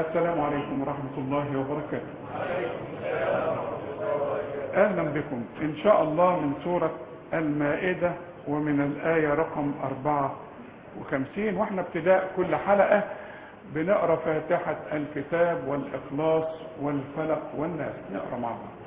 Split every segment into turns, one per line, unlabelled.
السلام عليكم ورحمة الله وبركاته أهلا بكم إن شاء الله من سورة المائدة ومن الآية رقم 54 وإحنا ابتداء كل حلقة بنقرأ فاتحة الكتاب والإخلاص والفلق والناس نقرأ مع بعض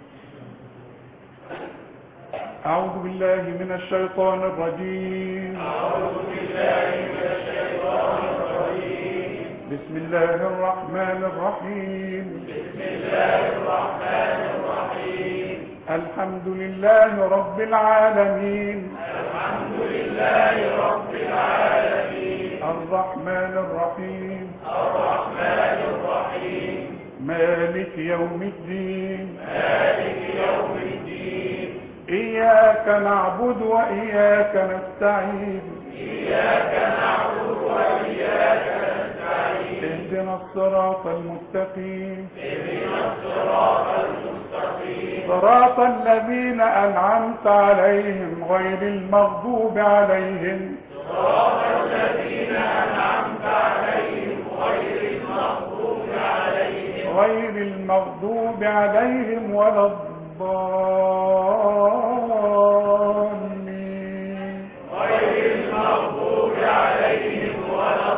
أعوذ بالله من الشيطان الرجيم
أعوذ بالله من الشيطان الرجيم
بسم الله الرحمن الرحيم
بسم الله الرحمن الرحيم
الحمد لله رب العالمين
الحمد لله رب العالمين
الرحمن الرحيم
الرحمن الرحيم
مالك يوم الدين
مالك يوم الدين
إياك نعبد وإياك نستعين
إياك نعبد وإياك نستعين
اهدنا الصراط المستقيم
اهدنا الصراط المستقيم
صراط الذين أنعمت عليهم غير المغضوب عليهم
صراط الذين أنعمت عليهم غير المغضوب عليهم
غير المغضوب عليهم ولا الضالين
غير المغضوب عليهم ولا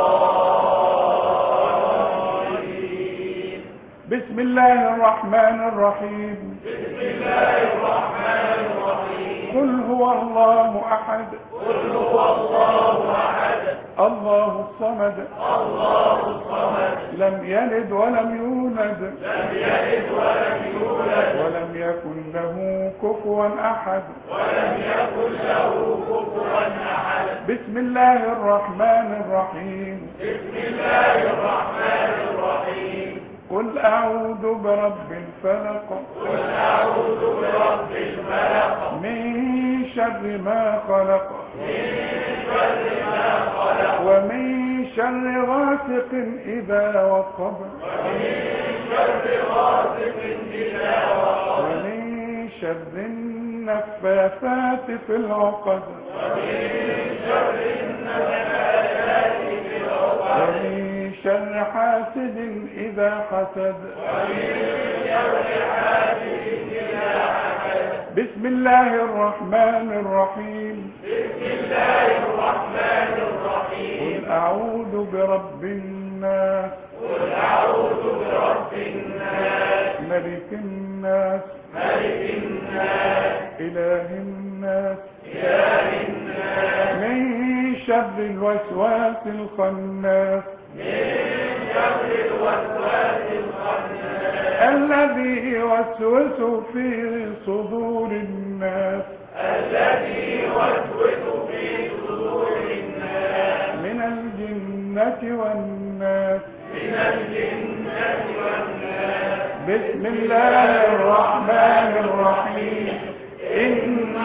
الضالين
بسم الله الرحمن الرحيم
بسم الله الرحمن الرحيم
قل هو الله أحد
قل هو الله أحد
الله الصمد
الله الصمد
لم يلد ولم يولد
لم يلد ولم يولد
ولم يكن له كفوا أحد
ولم يكن له كفوا أحد
بسم الله الرحمن الرحيم
بسم الله الرحمن الرحيم
قل أعوذ برب الفلق
قل أعوذ برب الفلق
من شر ما خلق
من شر ما خلق
ومن شر غاسق إذا وقب
ومن شر غاسق إذا وقب
ومن شر النفاثات في العقد
ومن شر النفاثات في العقد
ومن شر حاسد إذا حسد
ومن شر حاسد إذا حسد
بسم الله الرحمن الرحيم
بسم الله الرحمن الرحيم
قل أعوذ برب الناس
قل أعوذ برب الناس
ملك الناس
ملك الناس
إله الناس
إله الناس
من شر الوسواس الخناس
من شر الوسواس الخناس
الذي يوسوس في صدور الناس
الذي يوسوس في صدور الناس
من الجنة والناس
من الجنة والناس
بسم الله الرحمن الرحيم إن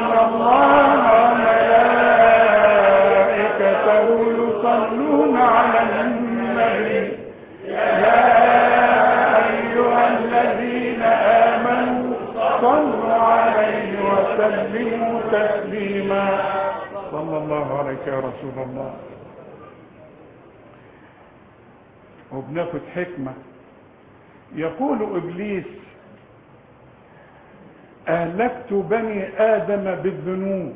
الله وملائكته يصلون على النبي يا أيها الذين آمنوا صلوا عليه وسلموا تسليما صلى الله عليك يا رسول الله وبناخد حكمة يقول إبليس أهلكت بني آدم بالذنوب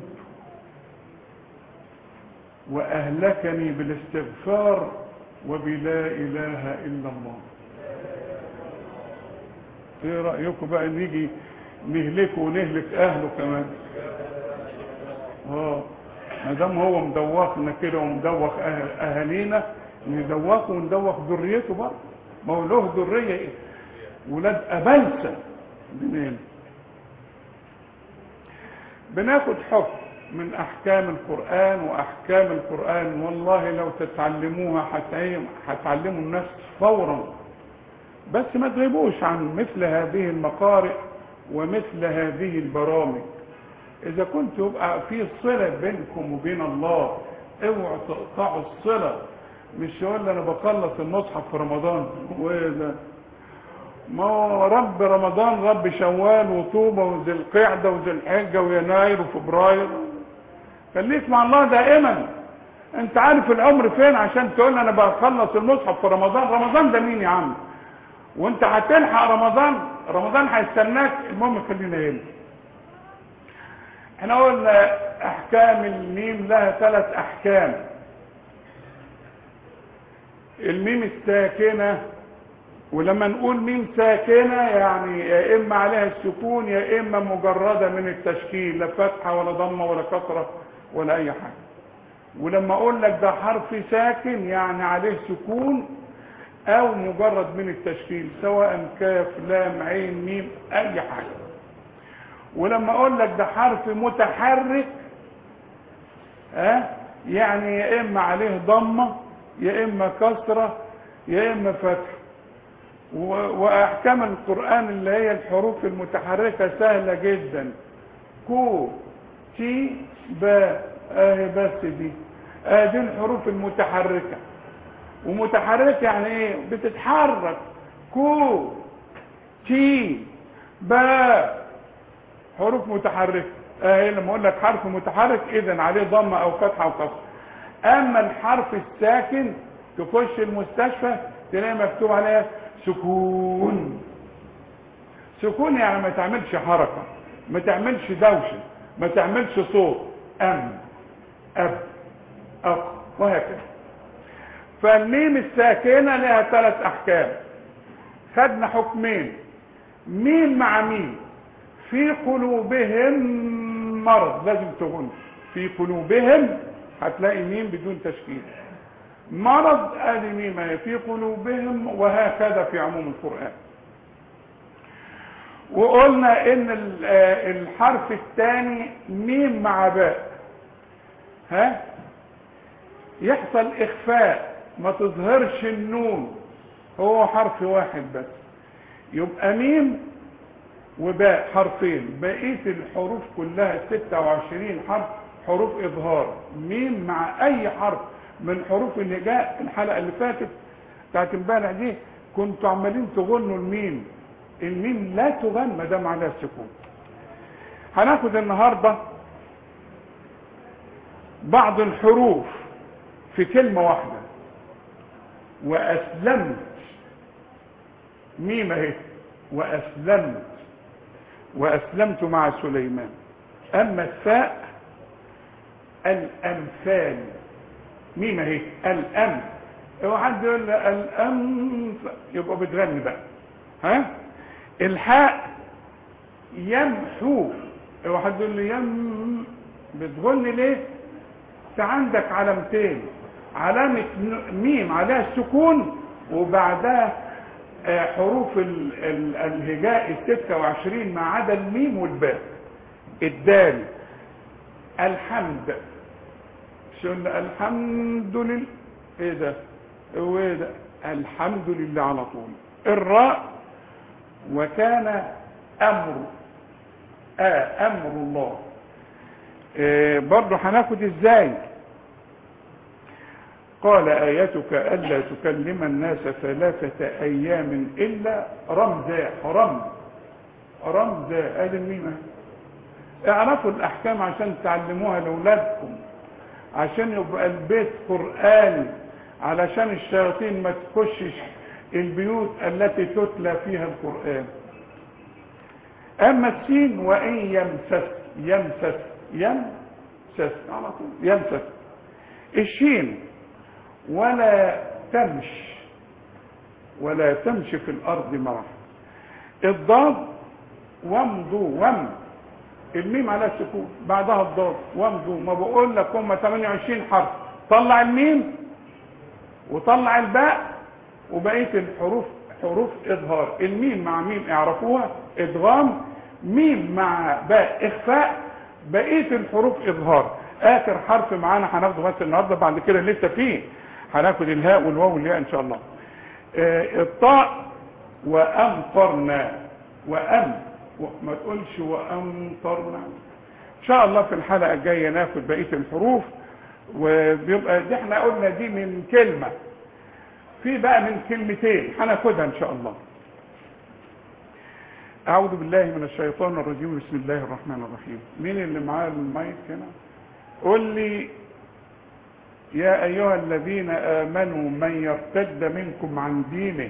وأهلكني بالاستغفار وبلا إله إلا الله ايه رأيكم بقى نيجي نهلكه ونهلك أهله كمان اه ما دام هو مدوخنا كده ومدوخ أهل أهالينا ندوخه وندوخ ذريته بقى ما هو له ذرية ولاد أبلسة منين بناخد حكم من احكام القرآن واحكام القرآن والله لو تتعلموها هتعلم- هتعلموا الناس فورا بس ما تغيبوش عن مثل هذه المقارئ ومثل هذه البرامج اذا كنت يبقى في صلة بينكم وبين الله اوعوا تقطعوا الصلة مش يقول لي انا بخلص المصحف في رمضان وايه ده ما هو رب رمضان رب شوال وطوبة وذي القعدة وذي الحجة ويناير وفبراير خليك مع الله دائما انت عارف العمر فين عشان تقول انا بخلص المصحف في رمضان رمضان ده مين يا عم وانت هتلحق رمضان رمضان هيستناك المهم خلينا هنا احنا قلنا احكام الميم لها ثلاث احكام الميم الساكنة ولما نقول ميم ساكنة يعني يا اما عليها السكون يا اما مجردة من التشكيل لا فتحة ولا ضمة ولا كسرة ولا اي حاجة ولما اقول لك ده حرف ساكن يعني عليه سكون او مجرد من التشكيل سواء كاف لام عين ميم اي حاجة ولما اقول لك ده حرف متحرك ها أه؟ يعني يا اما عليه ضمه يا اما كسره يا اما فتح واحكام القران اللي هي الحروف المتحركه سهله جدا كو تي با اهي بس دي اه دي الحروف المتحركه ومتحركه يعني ايه بتتحرك كو تي با حروف متحركه اهي لما اقول لك حرف متحرك اذا عليه ضمه او فتحه او كسره اما الحرف الساكن تخش المستشفى تلاقي مكتوب عليها سكون سكون يعني ما تعملش حركه ما تعملش دوشه ما تعملش صوت ام اب اق وهكذا فالميم الساكنه لها ثلاث احكام خدنا حكمين ميم مع ميم في قلوبهم مرض لازم تقول في قلوبهم هتلاقي ميم بدون تشكيل مرض ادي ميم في قلوبهم وهكذا في عموم القران وقلنا ان الحرف الثاني ميم مع باء ها يحصل اخفاء ما تظهرش النون هو حرف واحد بس يبقى ميم وباء حرفين بقيه الحروف كلها 26 حرف حروف اظهار ميم مع اي حرف من حروف الهجاء الحلقه اللي فاتت بتاعت امبارح دي كنتوا عمالين تغنوا الميم الميم لا تغن ما دام عليها السكون هناخد النهارده بعض الحروف في كلمه واحده واسلمت ميم اهي واسلمت واسلمت مع سليمان اما الثاء الامثال ميم اهي الام هو حد يقول الام يبقى بتغني بقى ها الحاء يمحو هو حد يقول لي يم بتغني ليه انت عندك علامتين علامة ميم عليها السكون وبعدها حروف ال ال الهجاء الستة وعشرين ما عدا الميم والباء الدال الحمد شن الحمد لله ايه ده وايه ده الحمد لله على طول الراء وكان امر آه امر الله آه برضه هناخد ازاي قال آيتك ألا تكلم الناس ثلاثة أيام إلا رمزا رمز رمزا آل الميمة اعرفوا الأحكام عشان تعلموها لأولادكم عشان يبقى البيت قرآن علشان الشياطين ما تخشش البيوت التي تتلى فيها القرآن أما السين وإن يمسس يمسس يمسس على طول يمسس الشين ولا تمش ولا تمشي في الارض مرح الضاد وامضوا وم الميم على السكون بعدها الضاد وامضوا ما بقول لك هم 28 حرف طلع الميم وطلع الباء وبقيه الحروف حروف اظهار الميم مع ميم اعرفوها ادغام ميم مع باء اخفاء بقيه الحروف اظهار اخر حرف معانا هناخده بس النهارده بعد كده لسه فيه هناخد الهاء والواو والياء ان شاء الله آه الطاء وامطرنا وام ما تقولش وامطرنا ان شاء الله في الحلقه الجايه ناخد بقيه الحروف وبيبقى دي احنا قلنا دي من كلمه في بقى من كلمتين هناخدها ان شاء الله اعوذ بالله من الشيطان الرجيم بسم الله الرحمن الرحيم مين اللي معاه المايك هنا قول لي يا ايها الذين امنوا من يرتد منكم عن دينه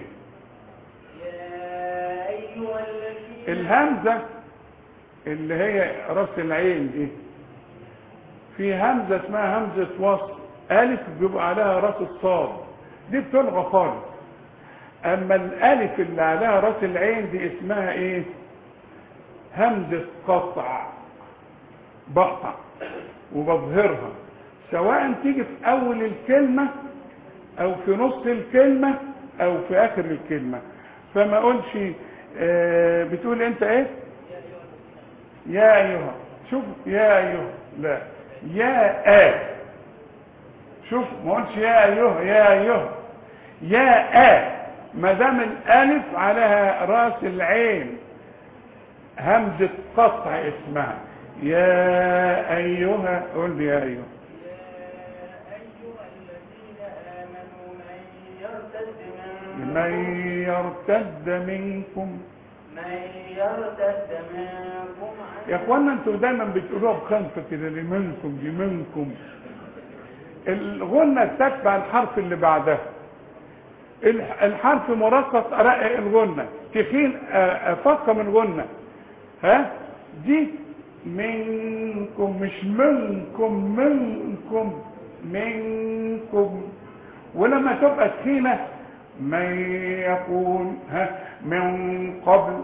يا أيها الذين
الهمزة اللي هي راس العين دي في همزة اسمها همزة وصل ألف بيبقى عليها راس الصاد دي بتلغى خالص أما الألف اللي عليها راس العين دي اسمها إيه؟ همزة قطع بقطع وبظهرها سواء تيجي في أول الكلمة أو في نص الكلمة أو في آخر الكلمة فما أقولش آه، بتقول أنت إيه؟ يا أيها شوف يا أيها لا يا آ شوف ما قلتش يا أيها يا أيها يا آ ما دام الألف عليها راس العين همزة قطع اسمها يا أيها قول لي يا أيها
يا أيها الذين آمنوا من يرتد منكم
من يرتد منكم
من يرتد منكم عن
يا اخوانا انتوا دايما بتقولوها بخنفه كده دي منكم دي منكم الغنه تتبع الحرف اللي بعدها الح- الحرف مرقق ارقق الغنه تخين آه، افخم الغنه ها دي منكم مش منكم منكم منكم ولما تبقى تخينه من يكون ها من قبل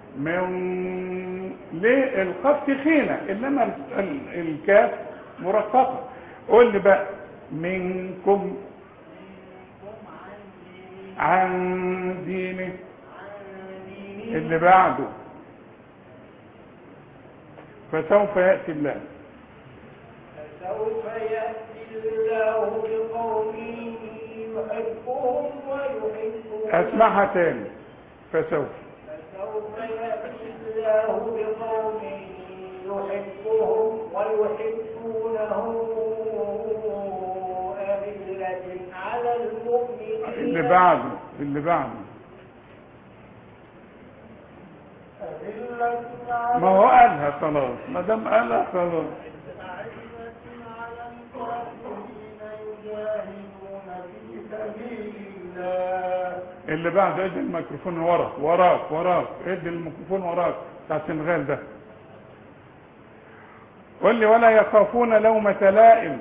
من ليه القاف تخينه انما ال- ال- الكاف مرققه قول لي بقى منكم عن دينه اللي بعده فسوف ياتي الله
فسوف يأتي الله بقوم يحبهم ويحبون
اسمعها تاني فسوف
فسوف يأتي الله بقوم يحبهم ويحبونه أذلة على المؤمنين
اللي بعده اللي بعده
أذلة على
ما هو قالها خلاص ما دام قالها خلاص
أعزة على الكافرين يجاهدون في سبيل الله
اللي بعده ادي الميكروفون وراك وراك وراك ادي الميكروفون وراك بتاع السنغال ده قول لي ولا يخافون لومة لائم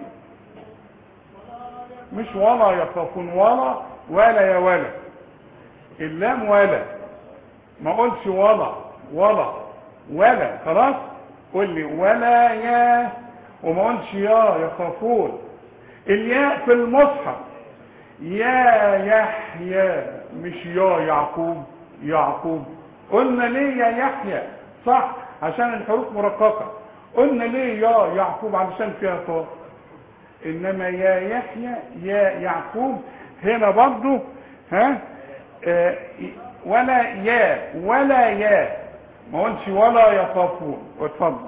مش ولا يخافون ولا ولا يا ولا اللام ولا ما قلش ولا ولا ولا خلاص قول لي ولا يا وما قلش يا يخافون الياء في المصحف يا يحيى مش يا يعقوب يعقوب قلنا ليه يا يحيى صح عشان الحروف مرققة قلنا ليه يا يعقوب علشان فيها طاء انما يا يحيى يا يعقوب هنا برضو ها آه ولا يا ولا يا ما قلتش ولا يخافون واتفضل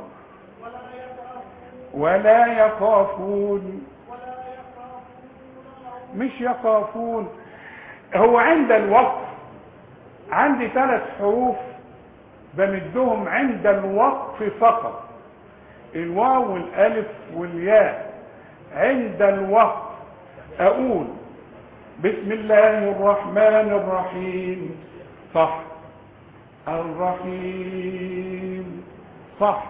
ولا يخافون مش يخافون هو عند الوقف عندي ثلاث حروف بمدهم عند الوقف فقط الواو والالف والياء عند الوقف اقول بسم الله الرحمن الرحيم صح الرحيم صح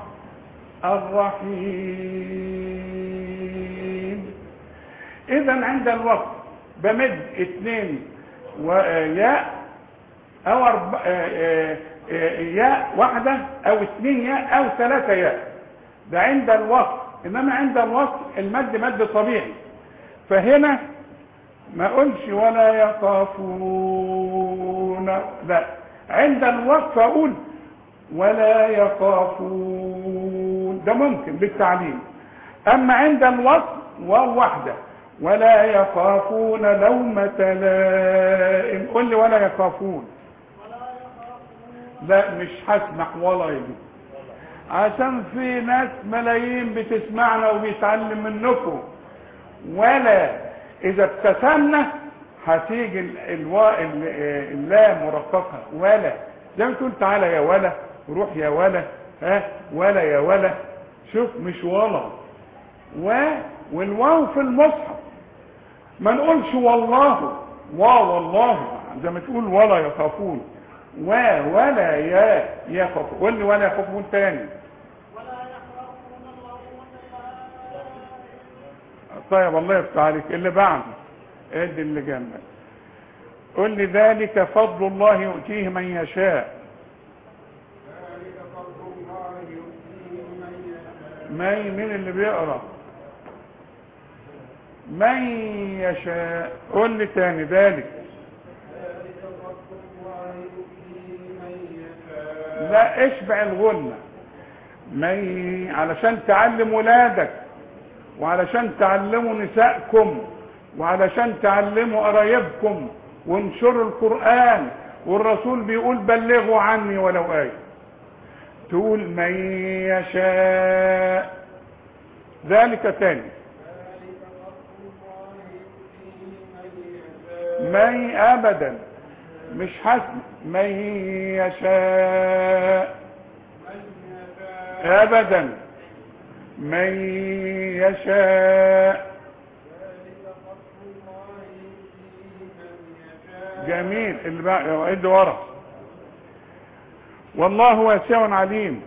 الرحيم اذا عند الوقف بمد اثنين وياء او أرب... آه، آه، ياء واحدة او اثنين ياء او ثلاثة ياء ده عند الوقف انما عند الوقف المد مد طبيعي فهنا ما اقولش ولا يخافون لا عند الوقف اقول ولا يخافون ده ممكن بالتعليم اما عند الوقف واو واحده ولا يخافون لومة لائم قل لي ولا يخافون لا مش هسمح ولا يجي عشان في ناس ملايين بتسمعنا وبيتعلم منكم ولا اذا ابتسمنا هتيجي ال- الوا ال- آه، اللام مرققه ولا زي ما تقول تعالى يا ولا روح يا ولا ها ولا يا ولا شوف مش ولا و والواو في المصحف ما نقولش والله وا والله زي ما تقول ولا يخافون و ولا يا يخافون قول لي ولا يخافون تاني طيب الله يفتح عليك اللي بعده ادي اللي جنبك قل لي ذلك فضل الله يؤتيه من يشاء من من اللي بيقرا من يشاء قل لي تاني ذلك لا اشبع الغنة من علشان تعلم ولادك وعلشان تعلموا نسائكم وعلشان تعلموا قرايبكم وانشروا القرآن والرسول بيقول بلغوا عني ولو آية تقول من يشاء ذلك تاني من ابدا مش حسن من يشاء ابدا من يشاء جميل اللي بقى ادي ورا والله واسع عليم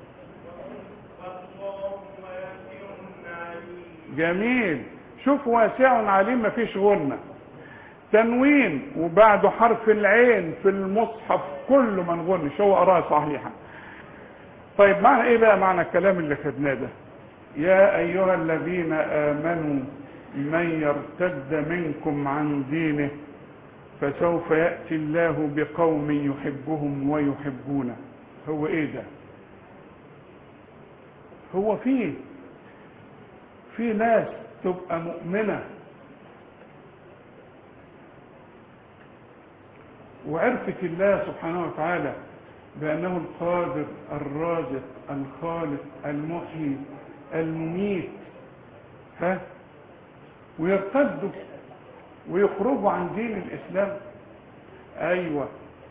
جميل شوف واسع عليم مفيش غنة تنوين وبعده حرف العين في المصحف كله ما نغنش هو قراها صحيحا طيب معنى ايه بقى معنى الكلام اللي خدناه ده يا ايها الذين امنوا من يرتد منكم عن دينه فسوف يأتي الله بقوم يحبهم ويحبونه هو ايه ده هو فيه في ناس تبقى مؤمنة وعرفت الله سبحانه وتعالى بأنه القادر الرازق الخالق المحيي المميت ها ويرتدوا ويخرجوا عن دين الإسلام أيوة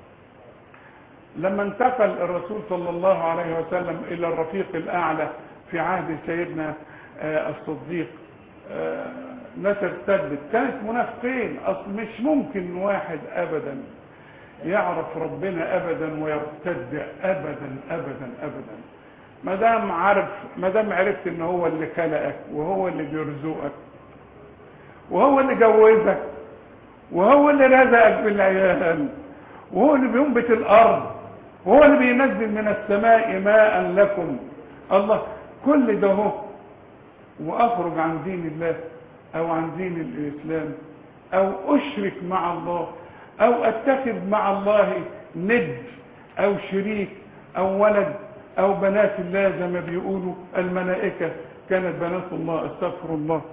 لما انتقل الرسول صلى الله عليه وسلم إلى الرفيق الأعلى في عهد سيدنا آه الصديق آه ناس ارتدت كانت منافقين أصل مش ممكن واحد أبدا يعرف ربنا أبدا ويرتد أبدا أبدا أبدا ما دام عارف ما دام عرفت ان هو اللي خلقك وهو اللي بيرزقك وهو اللي جوزك وهو اللي رزقك بالعيال وهو اللي بينبت الارض وهو اللي بينزل من السماء ماء لكم الله كل ده هو واخرج عن دين الله او عن دين الاسلام او اشرك مع الله او اتخذ مع الله ند او شريك او ولد او بنات الله زي ما بيقولوا الملائكة كانت بنات الله استغفر الله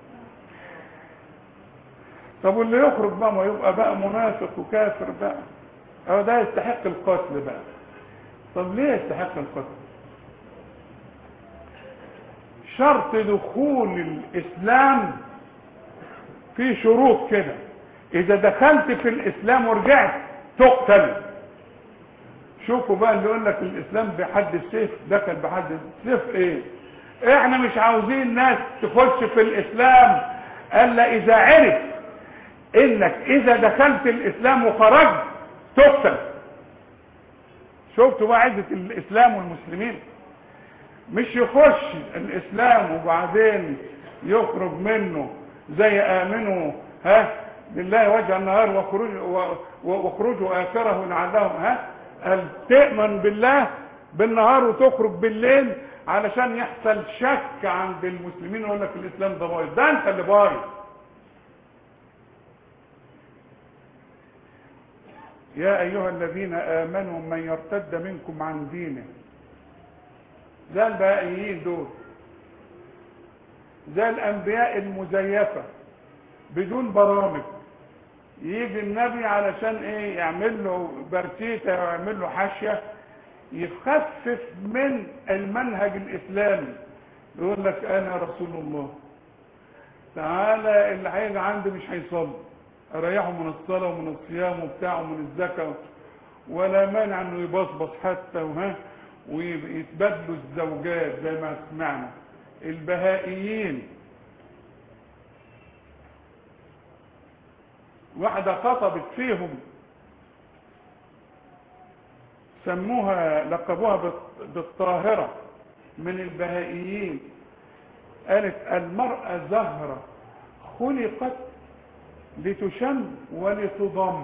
طب واللي يخرج بقى ما يبقى بقى منافق وكافر بقى او ده يستحق القتل بقى طب ليه يستحق القتل شرط دخول الاسلام في شروط كده اذا دخلت في الاسلام ورجعت تقتل شوفوا بقى اللي يقول لك الاسلام بحد السيف دخل بحد السيف ايه احنا مش عاوزين ناس تخش في الاسلام الا اذا عرف انك اذا دخلت الاسلام وخرجت تقتل شفتوا بقى عزة الاسلام والمسلمين مش يخش الاسلام وبعدين يخرج منه زي امنوا ها لله وجه النهار وخروج وخروجوا اخره لعلهم ها قال تؤمن بالله بالنهار وتخرج بالليل علشان يحصل شك عند المسلمين يقول لك الاسلام ده بايظ ده انت اللي بايظ يا ايها الذين امنوا من يرتد منكم عن دينه ده البائيين دول زي الانبياء المزيفه بدون برامج يجي النبي علشان ايه يعمل له برتيته ويعمل له حاشيه يخفف من المنهج الاسلامي يقول لك انا رسول الله تعالى اللي هيجي عندي مش هيصلي اريحه من الصلاه ومن الصيام وبتاعه ومن الزكاه ولا مانع انه يبصبص حتى وها ويتبادلوا الزوجات زي ما سمعنا البهائيين واحدة خطبت فيهم سموها لقبوها بال- بالطاهرة من البهائيين قالت المرأة زهرة خلقت لتشم ولتضم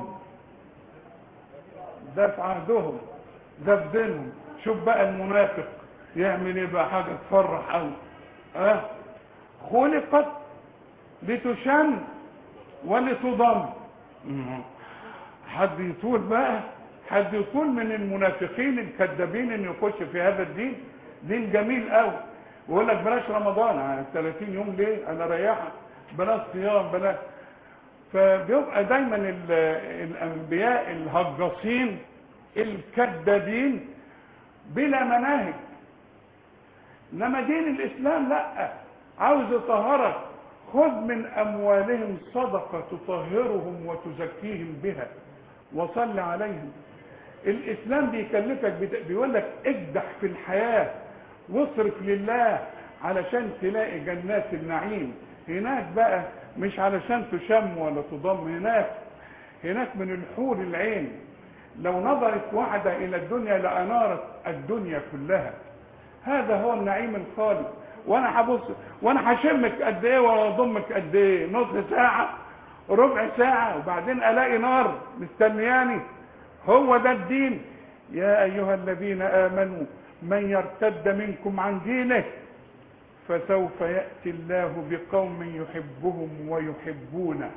ده في عهدهم ده في دينهم شوف بقى المنافق يعمل ايه بقى حاجه تفرح قوي اه خلقت لتشم ولتضم مم. حد يطول بقى حد يطول من المنافقين الكذابين ان يخش في هذا الدين دين جميل قوي ويقول لك بلاش رمضان يعني 30 يوم ليه انا ريحك بلاش صيام بلاش فبيبقى دايما ال- الانبياء الهجاصين الكذابين بلا مناهج انما دين الاسلام لا عاوز يطهرك خذ من اموالهم صدقه تطهرهم وتزكيهم بها وصل عليهم الاسلام بيكلفك بت- بيقول لك اكدح في الحياه واصرف لله علشان تلاقي جنات النعيم هناك بقى مش علشان تشم ولا تضم هناك هناك من الحور العين لو نظرت واحدة إلى الدنيا لأنارت الدنيا كلها هذا هو النعيم الخالد وانا هبص وانا هشمك قد ايه واضمك قد ايه نص ساعه ربع ساعه وبعدين الاقي نار مستنياني هو ده الدين يا ايها الذين امنوا من يرتد منكم عن دينه فسوف ياتي الله بقوم يحبهم ويحبونه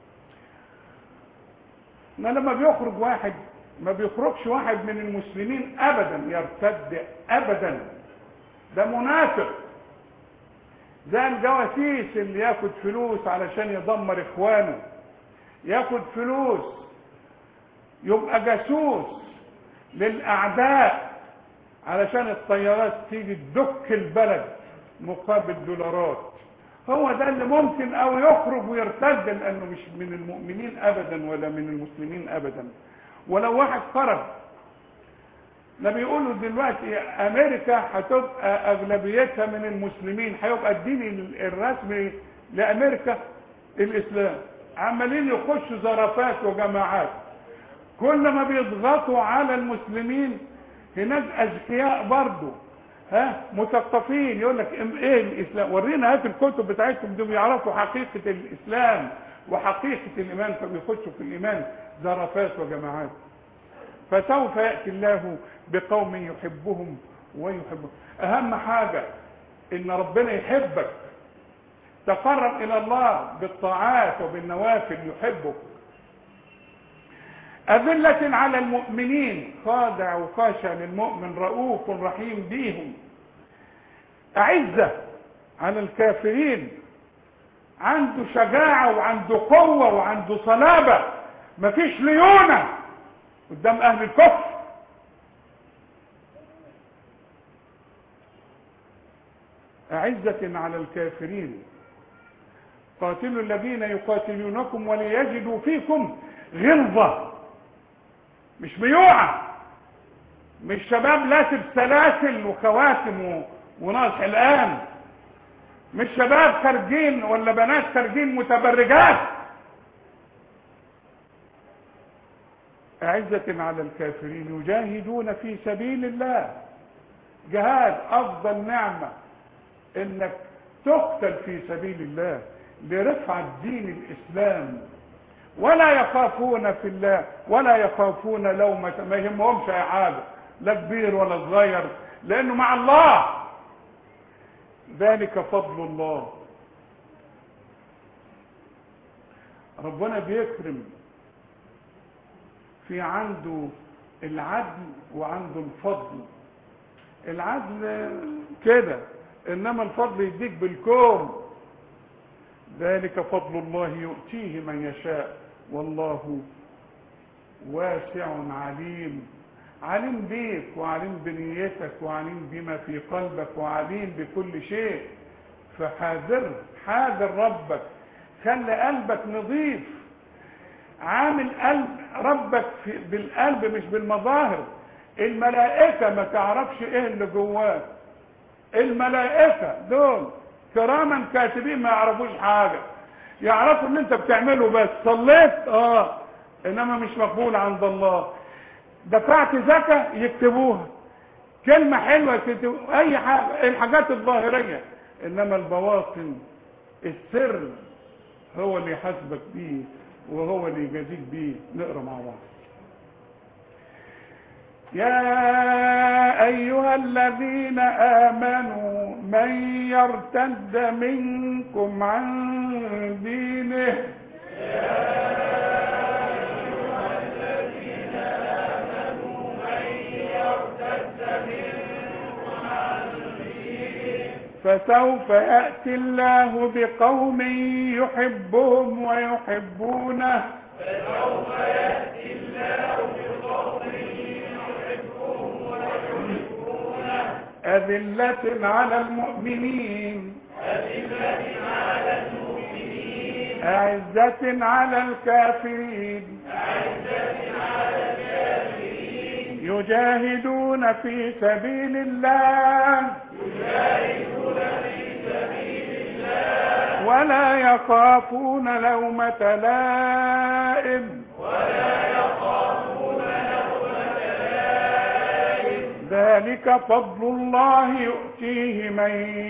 ما لما بيخرج واحد ما بيخرجش واحد من المسلمين ابدا يرتد ابدا ده منافق ده الجواسيس اللي ياخد فلوس علشان يدمر اخوانه ياخد فلوس يبقى جاسوس للاعداء علشان الطيارات تيجي تدك البلد مقابل دولارات هو ده اللي ممكن او يخرج ويرتد لانه مش من المؤمنين ابدا ولا من المسلمين ابدا ولو واحد خرج ده بيقولوا دلوقتي امريكا هتبقى اغلبيتها من المسلمين هيبقى الدين الرسمي لامريكا الاسلام عمالين يخشوا زرافات وجماعات كل ما بيضغطوا على المسلمين هناك اذكياء برضه ها مثقفين يقول لك إم- ايه الاسلام ورينا هات الكتب بتاعتهم دول يعرفوا حقيقه الاسلام وحقيقه الايمان فبيخشوا في الايمان زرافات وجماعات فسوف ياتي الله بقوم يحبهم ويحبهم اهم حاجه ان ربنا يحبك تقرب الى الله بالطاعات وبالنوافل يحبك أذلة على المؤمنين خاضع وخاشع للمؤمن رؤوف رحيم بيهم أعزة على الكافرين عنده شجاعة وعنده قوة وعنده صلابة مفيش ليونة قدام أهل الكفر أعزة على الكافرين قاتلوا الذين يقاتلونكم وليجدوا فيكم غلظة مش ميوعة مش شباب لاسب سلاسل وخواتم و- وناقص حلقان مش شباب خارجين ولا بنات خارجين متبرجات أعزة على الكافرين يجاهدون في سبيل الله جهاد أفضل نعمة إنك تقتل في سبيل الله لرفعة دين الإسلام ولا يخافون في الله ولا يخافون لومة ما يهمهمش أي حاجة لا كبير ولا صغير لأنه مع الله ذلك فضل الله ربنا بيكرم في عنده العدل وعنده الفضل العدل كده انما الفضل يديك بالكون ذلك فضل الله يؤتيه من يشاء والله واسع عليم عليم بيك وعليم بنيتك وعليم بما في قلبك وعليم بكل شيء فحاذر حاذر ربك خلي قلبك نظيف عامل قلب ربك في بالقلب مش بالمظاهر الملائكة ما تعرفش ايه اللي جواك الملائكة دول كراما كاتبين ما يعرفوش حاجة يعرفوا ان انت بتعمله بس صليت اه انما مش مقبول عند الله دفعت زكاة يكتبوها كلمة حلوة يكتبوها اي حاجة الحاجات الظاهرية انما البواطن السر هو اللي يحاسبك بيه وهو اللي يجازيك بيه نقرا مع بعض يا أيها الذين آمنوا من يرتد منكم عن دينه فسوف يأتي الله بقوم يحبهم ويحبونه
فسوف يأتي الله بقوم يحبهم ويحبونه
أذلة على المؤمنين
أذلة على المؤمنين
أعزة على الكافرين
أعزة على الكافرين
يجاهدون في سبيل الله
يجاهدون في سبيل الله
ولا يخافون لومة لائم
ولا يخافون لومة لائم
ذلك فضل الله يؤتيه من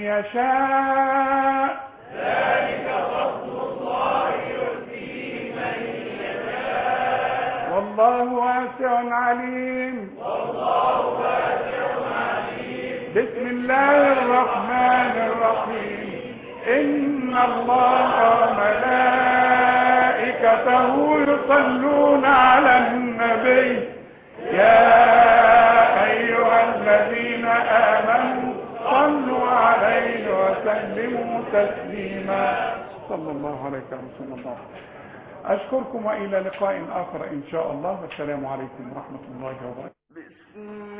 يشاء
ذلك فضل الله يؤتيه من يشاء
والله واسع عليم
والله واسع عليم
بسم الله الرحمن الرحيم إن الله وملائكته يصلون على النبي يا أيها الذين آمنوا صلوا عليه وسلموا تسليما صلى الله عليك يا رسول الله أشكركم وإلى لقاء آخر إن شاء الله والسلام عليكم ورحمة الله وبركاته
بسم